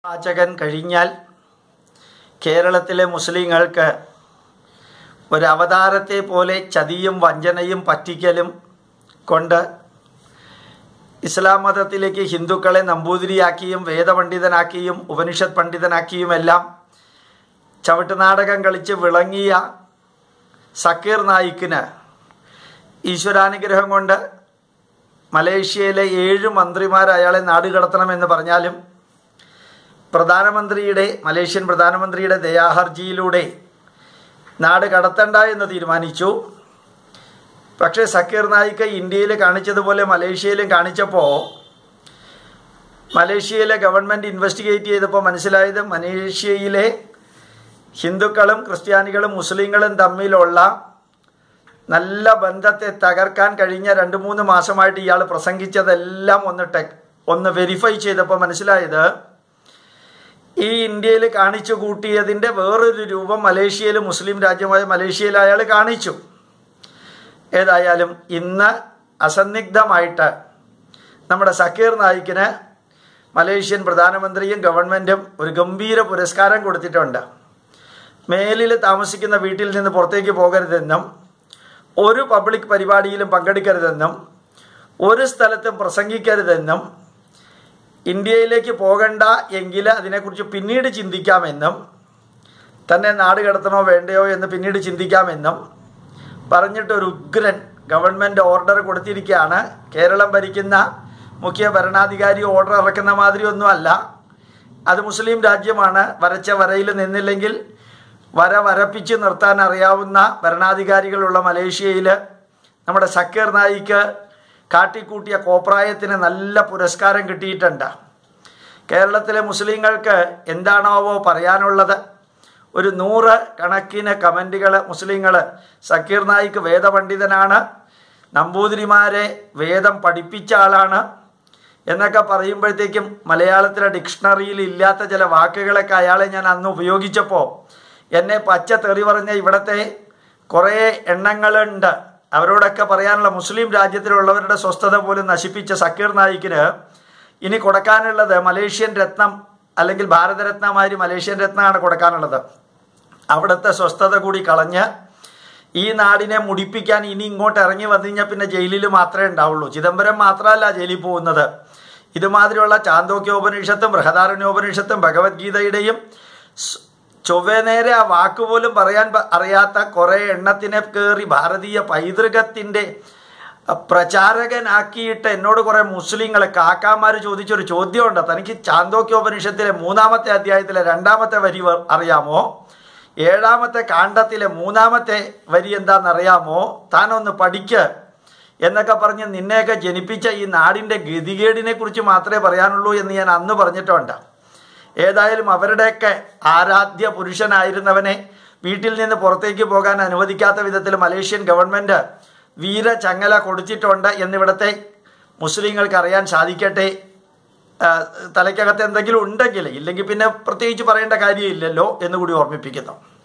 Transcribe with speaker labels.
Speaker 1: പാചകൻ കഴിഞ്ഞാൽ കേരളത്തിലെ മുസ്ലിങ്ങൾക്ക് ഒരു അവതാരത്തെ പോലെ ചതിയും വഞ്ചനയും പറ്റിക്കലും കൊണ്ട് ഇസ്ലാം മതത്തിലേക്ക് ഹിന്ദുക്കളെ നമ്പൂതിരിയാക്കിയും വേദപണ്ഡിതനാക്കിയും ഉപനിഷത്ത് പണ്ഡിതനാക്കിയുമെല്ലാം ചവിട്ടുനാടകം കളിച്ച് വിളങ്ങിയ സക്കീർ നായിക്കിന് ഈശ്വരാനുഗ്രഹം കൊണ്ട് മലേഷ്യയിലെ ഏഴ് മന്ത്രിമാർ അയാളെ നാടുകടത്തണമെന്ന് പറഞ്ഞാലും പ്രധാനമന്ത്രിയുടെ മലേഷ്യൻ പ്രധാനമന്ത്രിയുടെ ദയാഹർജിയിലൂടെ നാട് കടത്തണ്ട എന്ന് തീരുമാനിച്ചു പക്ഷേ സക്കീർ നായിക്ക് ഇന്ത്യയിൽ കാണിച്ചതുപോലെ മലേഷ്യയിലും കാണിച്ചപ്പോൾ മലേഷ്യയിലെ ഗവൺമെൻറ് ഇൻവെസ്റ്റിഗേറ്റ് ചെയ്തപ്പോൾ മനസ്സിലായത് മലേഷ്യയിലെ ഹിന്ദുക്കളും ക്രിസ്ത്യാനികളും മുസ്ലിങ്ങളും തമ്മിലുള്ള നല്ല ബന്ധത്തെ തകർക്കാൻ കഴിഞ്ഞ രണ്ട് മൂന്ന് മാസമായിട്ട് ഇയാൾ പ്രസംഗിച്ചതെല്ലാം ഒന്ന് ടെക് ഒന്ന് വെരിഫൈ ചെയ്തപ്പോൾ മനസ്സിലായത് ഈ ഇന്ത്യയിൽ കാണിച്ചു കൂട്ടിയതിൻ്റെ വേറൊരു രൂപം മലേഷ്യയിൽ മുസ്ലിം രാജ്യമായ മലേഷ്യയിൽ അയാൾ കാണിച്ചു ഏതായാലും ഇന്ന് അസന്നിഗ്ധമായിട്ട് നമ്മുടെ സക്കീർ നായിക്കിന് മലേഷ്യൻ പ്രധാനമന്ത്രിയും ഗവൺമെൻറ്റും ഒരു ഗംഭീര പുരസ്കാരം കൊടുത്തിട്ടുണ്ട് മേലിൽ താമസിക്കുന്ന വീട്ടിൽ നിന്ന് പുറത്തേക്ക് പോകരുതെന്നും ഒരു പബ്ലിക് പരിപാടിയിലും പങ്കെടുക്കരുതെന്നും ഒരു സ്ഥലത്തും പ്രസംഗിക്കരുതെന്നും ഇന്ത്യയിലേക്ക് പോകണ്ട എങ്കിൽ അതിനെക്കുറിച്ച് പിന്നീട് ചിന്തിക്കാമെന്നും തന്നെ നാട് കടത്തണോ വേണ്ടയോ എന്ന് പിന്നീട് ചിന്തിക്കാമെന്നും പറഞ്ഞിട്ടൊരു ഉഗ്രൻ ഗവൺമെൻറ് ഓർഡർ കൊടുത്തിരിക്കുകയാണ് കേരളം ഭരിക്കുന്ന മുഖ്യ ഭരണാധികാരി ഓർഡർ ഇറക്കുന്ന മാതിരി ഒന്നുമല്ല അത് മുസ്ലിം രാജ്യമാണ് വരച്ച വരയിൽ നിന്നില്ലെങ്കിൽ വര വരപ്പിച്ച് നിർത്താൻ അറിയാവുന്ന ഭരണാധികാരികളുള്ള മലേഷ്യയിൽ നമ്മുടെ സക്കീർ നായിക്ക് കാട്ടിക്കൂട്ടിയ കോപ്രായത്തിന് നല്ല പുരസ്കാരം കിട്ടിയിട്ടുണ്ട് കേരളത്തിലെ മുസ്ലിങ്ങൾക്ക് എന്താണാവോ പറയാനുള്ളത് ഒരു നൂറ് കണക്കിന് കമൻറ്റുകൾ മുസ്ലിങ്ങൾ സക്കീർ നായിക്ക് വേദപണ്ഡിതനാണ് നമ്പൂതിരിമാരെ വേദം പഠിപ്പിച്ച ആളാണ് എന്നൊക്കെ പറയുമ്പോഴത്തേക്കും മലയാളത്തിലെ ഡിക്ഷണറിയിൽ ഇല്ലാത്ത ചില വാക്കുകളൊക്കെ അയാളെ ഞാൻ അന്ന് ഉപയോഗിച്ചപ്പോൾ എന്നെ പച്ച തെറി പറഞ്ഞ ഇവിടുത്തെ കുറേ എണ്ണങ്ങളുണ്ട് അവരോടൊക്കെ പറയാനുള്ള മുസ്ലിം രാജ്യത്തിലുള്ളവരുടെ സ്വസ്ഥത പോലും നശിപ്പിച്ച സക്കീർ നായിക്കിന് ഇനി കൊടുക്കാനുള്ളത് മലേഷ്യൻ രത്നം അല്ലെങ്കിൽ ഭാരതരത്നമാതിരി മലേഷ്യൻ രത്നമാണ് കൊടുക്കാനുള്ളത് അവിടുത്തെ സ്വസ്ഥത കൂടി കളഞ്ഞ് ഈ നാടിനെ മുടിപ്പിക്കാൻ ഇനി ഇങ്ങോട്ട് ഇറങ്ങി വന്നു കഴിഞ്ഞാൽ പിന്നെ ജയിലിൽ മാത്രമേ ഉണ്ടാവുള്ളൂ ചിദംബരം മാത്രമല്ല ജയിലിൽ പോകുന്നത് ഇതുമാതിരിയുള്ള ചാന്തോക്യോപനിഷത്തും ബൃഹദാരണ്യോപനിഷത്തും ഭഗവത്ഗീതയുടെയും ചൊവ്വേ നേരെ ആ വാക്ക് പോലും പറയാൻ അറിയാത്ത കുറേ എണ്ണത്തിനെ കയറി ഭാരതീയ പൈതൃകത്തിൻ്റെ പ്രചാരകനാക്കിയിട്ട് എന്നോട് കുറേ മുസ്ലിങ്ങൾ കാക്കാമാർ ചോദിച്ചൊരു ചോദ്യമുണ്ട് തനിക്ക് ചാന്തോക്യോപനിഷത്തിലെ മൂന്നാമത്തെ അധ്യായത്തിലെ രണ്ടാമത്തെ വരി അറിയാമോ ഏഴാമത്തെ കാണ്ഡത്തിലെ മൂന്നാമത്തെ വരി എന്താണെന്നറിയാമോ താനൊന്ന് പഠിക്ക് എന്നൊക്കെ പറഞ്ഞ് നിന്നെയൊക്കെ ജനിപ്പിച്ച ഈ നാടിൻ്റെ ഗതികേടിനെ കുറിച്ച് മാത്രമേ പറയാനുള്ളൂ എന്ന് ഞാൻ അന്ന് പറഞ്ഞിട്ടുണ്ട് ഏതായാലും അവരുടെയൊക്കെ ആരാധ്യ പുരുഷനായിരുന്നവനെ വീട്ടിൽ നിന്ന് പുറത്തേക്ക് പോകാൻ അനുവദിക്കാത്ത വിധത്തിൽ മലേഷ്യൻ ഗവൺമെൻറ് വീരചങ്ങല കൊടുത്തിട്ടുണ്ട് എന്നിവിടുത്തെ മുസ്ലിങ്ങൾക്ക് അറിയാൻ സാധിക്കട്ടെ തലയ്ക്കകത്ത് എന്തെങ്കിലും ഉണ്ടെങ്കിൽ ഇല്ലെങ്കിൽ പിന്നെ പ്രത്യേകിച്ച് പറയേണ്ട കാര്യമില്ലല്ലോ എന്ന് കൂടി ഓർമ്മിപ്പിക്കുന്നു